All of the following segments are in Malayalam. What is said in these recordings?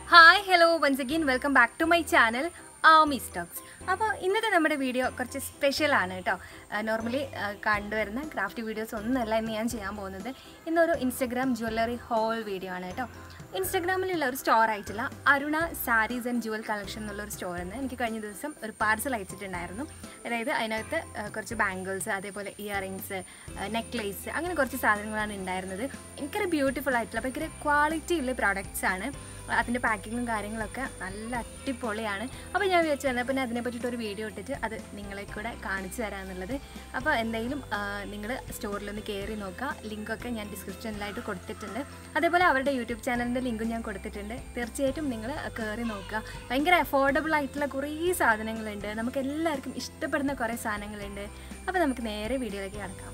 Hi hello once again welcome back to my channel Aami Stokes അപ്പോൾ ഇന്നത്തെ നമ്മുടെ വീഡിയോ കുറച്ച് സ്പെഷ്യലാണ് കേട്ടോ നോർമലി കണ്ടുവരുന്ന ക്രാഫ്റ്റ് വീഡിയോസ് ഒന്നുമല്ല ഇന്ന് ഞാൻ ചെയ്യാൻ പോകുന്നത് ഇന്നൊരു ഇൻസ്റ്റഗ്രാം ജ്വല്ലറി ഹോൾ വീഡിയോ ആണ് കേട്ടോ ഇൻസ്റ്റഗ്രാമിലുള്ള ഒരു സ്റ്റോർ ആയിട്ടുള്ള Aruna sarees and jewel collection എന്നുള്ള ഒരു സ്റ്റോറിൽ നിന്ന് എനിക്ക് കഴിഞ്ഞ ദിവസം ഒരു പാർസൽ അയച്ചിട്ടുണ്ടായിരുന്നു അതായത് അതിനകത്ത് ആ, കുറച്ച് ബാംഗിൾസ് അതേപോലെ ഇയറിങ്സ് നെക്ലേസ് അങ്ങനെ കുറച്ച് സാധനങ്ങളാണ് ഉണ്ടായിരുന്നത് ഭയങ്കര ബ്യൂട്ടിഫുൾ ആയിട്ടുള്ള ഭയങ്കര ക്വാളിറ്റി ഉള്ള പ്രോഡക്റ്റ്സ് ആണ് അതിൻ്റെ പാക്കിങ്ങും കാര്യങ്ങളൊക്കെ നല്ല അടിപൊളിയാണ് അപ്പോൾ ഞാൻ വിചാരിച്ചു എന്നാൽ പിന്നെ അതിനെ പറ്റിയിട്ട് ഒരു വീഡിയോ ഇട്ടിട്ട് അത് നിങ്ങളെ കൂടെ കാണിച്ചു തരാമെന്നുള്ളത് അപ്പോൾ എന്തായാലും നിങ്ങൾ സ്റ്റോറിലൊന്ന് കയറി നോക്കുക ലിങ്കൊക്കെ ഞാൻ ഡിസ്ക്രിപ്ഷനിലായിട്ട് കൊടുത്തിട്ടുണ്ട് അതേപോലെ അവരുടെ യൂട്യൂബ് ചാനലിൻ്റെ ലിങ്കും ഞാൻ കൊടുത്തിട്ടുണ്ട് തീർച്ചയായിട്ടും നിങ്ങൾ കയറി നോക്കുക ഭയങ്കര അഫോർഡബിൾ ആയിട്ടുള്ള കുറേ സാധനങ്ങളുണ്ട് നമുക്ക് എല്ലാവർക്കും ഇഷ്ടപ്പെടുന്ന കുറേ സാധനങ്ങളുണ്ട് അപ്പോൾ നമുക്ക് നേരെ വീഡിയോയിലേക്ക് കിടക്കാം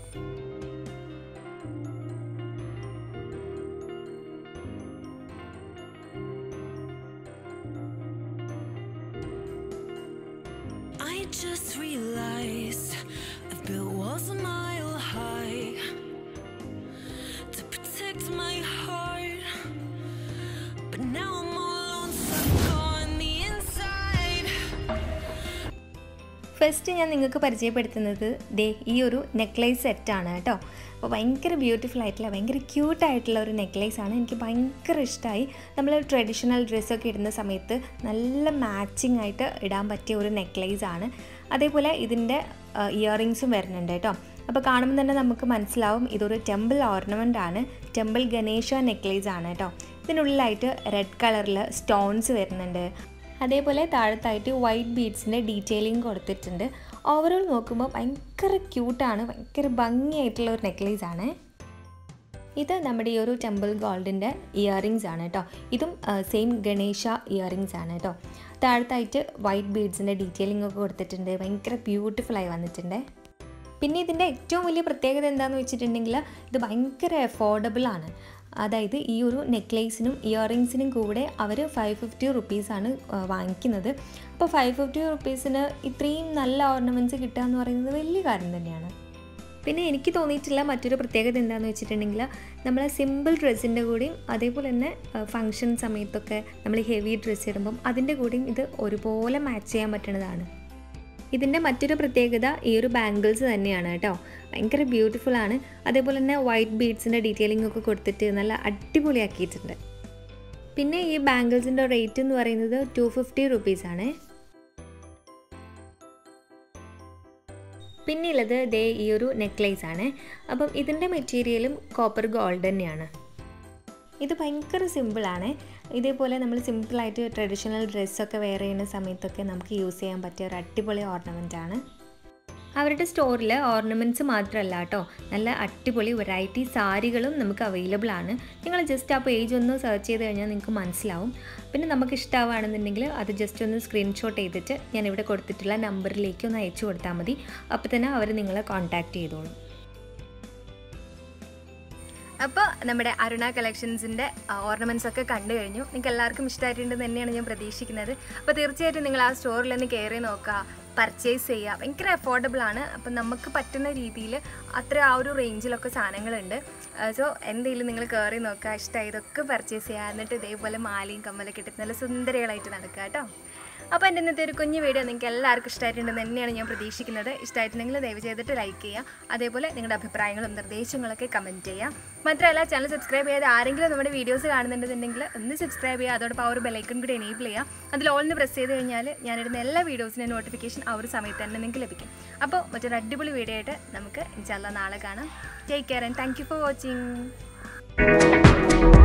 I just realized I've built walls a mile high to protect my heart. But now I'm all alone, stuck on the inside. First ഞാൻ നിങ്ങൾക്ക് പരിചയപ്പെടുത്തുന്നത് ദേ ഈ ഒരു നെക്ലേസ് സെറ്റാണ് കേട്ടോ അപ്പോൾ ഭയങ്കര ബ്യൂട്ടിഫുൾ ആയിട്ടുള്ള ഭയങ്കര ക്യൂട്ട് ആയിട്ടുള്ള ഒരു നെക്ലേസ് ആണ് എനിക്ക് ഭയങ്കര ഇഷ്ടമായി നമ്മൾ ട്രഡീഷണൽ ഡ്രസ്സൊക്കെ ഇടുന്ന സമയത്ത് നല്ല മാച്ചിങ് ആയിട്ട് ഇടാൻ പറ്റിയ ഒരു നെക്ലേസ് ആണ് അതേപോലെ ഇതിൻ്റെ ഇയറിങ്സും വരുന്നുണ്ട് കേട്ടോ അപ്പോൾ കാണുമ്പോൾ തന്നെ നമുക്ക് മനസ്സിലാവും ഇതൊരു ടെമ്പിൾ ഓർണമെൻ്റ് ആണ് ടെമ്പിൾ ഗണേശ നെക്ലേസ് ആണ് കേട്ടോ ഇതിനുള്ളിലായിട്ട് റെഡ് കളറിൽ സ്റ്റോൺസ് വരുന്നുണ്ട് അതേപോലെ താഴത്തായിട്ട് വൈറ്റ് ബീഡ്സിൻ്റെ ഡീറ്റെയിലിംഗ് കൊടുത്തിട്ടുണ്ട് ഓവറോൾ നോക്കുമ്പോൾ ഭയങ്കര ക്യൂട്ടാണ് ഭയങ്കര ഭംഗിയായിട്ടുള്ള ഒരു നെക്ലേസ് ആണ് ഇത് നമ്മുടെ ഈ ഒരു ടെമ്പിൾ ഗോൾഡിൻ്റെ ഇയറിങ്സ് ആണ് കേട്ടോ ഇതും സെയിം ഗണേശ ഇയറിങ്സ് ആണ് കേട്ടോ താഴത്തായിട്ട് വൈറ്റ് ബീഡ്സിൻ്റെ ഡീറ്റെയിലിംഗ് ഒക്കെ കൊടുത്തിട്ടുണ്ട് ഭയങ്കര ബ്യൂട്ടിഫുള്ളായി വന്നിട്ടുണ്ട് പിന്നെ ഇതിൻ്റെ ഏറ്റവും വലിയ പ്രത്യേകത എന്താണെന്ന് വെച്ചിട്ടുണ്ടെങ്കിൽ ഇത് ഭയങ്കര അഫോർഡബിൾ ആണ് അതായത് ഈ ഒരു നെക്ലേസിനും ഇയറിങ്സിനും കൂടെ അവർ ഫൈവ് ഫിഫ്റ്റി റുപ്പീസാണ് വാങ്ങിക്കുന്നത് അപ്പോൾ ഫൈവ് ഫിഫ്റ്റി റുപ്പീസിന് ഇത്രയും നല്ല ഓർണമെൻറ്റ്സ് കിട്ടുക എന്ന് പറയുന്നത് വലിയ കാര്യം തന്നെയാണ് പിന്നെ എനിക്ക് തോന്നിയിട്ടുള്ള മറ്റൊരു പ്രത്യേകത എന്താണെന്ന് വെച്ചിട്ടുണ്ടെങ്കിൽ നമ്മൾ സിമ്പിൾ ഡ്രസ്സിൻ്റെ കൂടെയും അതേപോലെ തന്നെ ഫങ്ഷൻ സമയത്തൊക്കെ നമ്മൾ ഹെവി ഡ്രസ്സ് ഇടുമ്പം അതിൻ്റെ കൂടെയും ഇത് ഒരുപോലെ മാച്ച് ചെയ്യാൻ പറ്റുന്നതാണ് ഇതിൻ്റെ മറ്റൊരു പ്രത്യേകത ഈ ഒരു ബാംഗിൾസ് തന്നെയാണ് കേട്ടോ ഭയങ്കര ബ്യൂട്ടിഫുൾ ആണ് അതേപോലെ തന്നെ വൈറ്റ് ബീഡ്സിൻ്റെ ഡീറ്റെയിലിംഗ് ഒക്കെ കൊടുത്തിട്ട് നല്ല അടിപൊളിയാക്കിയിട്ടുണ്ട് പിന്നെ ഈ ബാംഗിൾസിൻ്റെ റേറ്റ് എന്ന് പറയുന്നത് ടു ഫിഫ്റ്റി റുപ്പീസാണ് പിന്നെയുള്ളത് ദേ ഈ ഒരു നെക്ലേസ് ആണ് അപ്പം ഇതിൻ്റെ മെറ്റീരിയലും കോപ്പർ ഗോൾഡ് തന്നെയാണ് ഇത് ഭയങ്കര സിമ്പിളാണ് ഇതേപോലെ നമ്മൾ സിമ്പിളായിട്ട് ട്രഡീഷണൽ ഡ്രസ്സൊക്കെ വെയർ ചെയ്യുന്ന സമയത്തൊക്കെ നമുക്ക് യൂസ് ചെയ്യാൻ പറ്റിയ ഒരു അടിപൊളി ഓർണമെൻ്റ് ആണ് അവരുടെ സ്റ്റോറിൽ ഓർണമെൻറ്റ്സ് മാത്രമല്ല കേട്ടോ നല്ല അടിപൊളി വെറൈറ്റി സാരികളും നമുക്ക് അവൈലബിൾ ആണ് നിങ്ങൾ ജസ്റ്റ് ആ പേജ് ഒന്ന് സെർച്ച് ചെയ്ത് കഴിഞ്ഞാൽ നിങ്ങൾക്ക് മനസ്സിലാവും പിന്നെ നമുക്ക് ഇഷ്ടമാവുകയാണെന്നുണ്ടെങ്കിൽ അത് ജസ്റ്റ് ഒന്ന് സ്ക്രീൻഷോട്ട് ചെയ്തിട്ട് ഞാൻ ഇവിടെ കൊടുത്തിട്ടുള്ള നമ്പറിലേക്ക് ഒന്ന് അയച്ചു കൊടുത്താൽ മതി അപ്പോൾ തന്നെ അവർ നിങ്ങളെ കോൺടാക്റ്റ് ചെയ്തോളും അപ്പോൾ നമ്മുടെ അരുണ കളക്ഷൻസിൻ്റെ ഓർണമെൻറ്റ്സ് ഒക്കെ കണ്ടു കഴിഞ്ഞു നിങ്ങൾക്ക് എല്ലാവർക്കും ഇഷ്ടമായിട്ടുണ്ടെന്ന് തന്നെയാണ് ഞാൻ പ്രതീക്ഷിക്കുന്നത് അപ്പോൾ തീർച്ചയായിട്ടും നിങ്ങൾ ആ സ്റ്റോറിൽ ഒന്ന് കയറി നോക്കുക പർച്ചേസ് ചെയ്യുക ഭയങ്കര അഫോർഡബിൾ ആണ് അപ്പം നമുക്ക് പറ്റുന്ന രീതിയിൽ അത്ര ആ ഒരു റേഞ്ചിലൊക്കെ സാധനങ്ങളുണ്ട് സോ എന്തെങ്കിലും നിങ്ങൾ കയറി നോക്കുക ഇഷ്ടമായി ഇതൊക്കെ പർച്ചേസ് ചെയ്യുക എന്നിട്ട് ഇതേപോലെ മാലയും കമ്മലൊക്കെ ഇട്ടിട്ട് നല്ല സുന്ദരികളായിട്ട് നടക്കുക കേട്ടോ അപ്പോൾ എൻ്റെ ഇന്നത്തെ ഒരു കുഞ്ഞു വീഡിയോ നിങ്ങൾക്ക് എല്ലാവർക്കും ഇഷ്ടമായിട്ടുണ്ടെന്ന് തന്നെയാണ് ഞാൻ പ്രതീക്ഷിക്കുന്നത് ഇഷ്ടമായിട്ടുണ്ടെങ്കിൽ ദയവ് ചെയ്തിട്ട് ലൈക്ക് ചെയ്യുക അതേപോലെ നിങ്ങളുടെ അഭിപ്രായങ്ങളും നിർദ്ദേശങ്ങളൊക്കെ കമൻറ്റ് ചെയ്യുക മാത്രമല്ല ചാനൽ സബ്സ്ക്രൈബ് ചെയ്യാതെ ആരെങ്കിലും നമ്മുടെ വീഡിയോസ് കാണുന്നുണ്ടെന്നുണ്ടെങ്കിൽ ഒന്ന് സബ്സ്ക്രൈബ് ചെയ്യുക അതോടൊപ്പം ആ ഒരു ബെലൈക്കൺ കൂടി എനേബിൾ ചെയ്യുക അതിൽ ഓൾന്ന് പ്രസ് ചെയ്ത് കഴിഞ്ഞാൽ ഞാനിടുന്ന എല്ലാ വീഡിയോസിൻ്റെ നോട്ടിഫിക്കേഷൻ ആ ഒരു സമയത്ത് തന്നെ നിങ്ങൾക്ക് ലഭിക്കും അപ്പോൾ മറ്റൊരു അടിപൊളി വീഡിയോ ആയിട്ട് നമുക്ക് ഇൻഷാല്ല നാളെ കാണാം take care and thank you for watching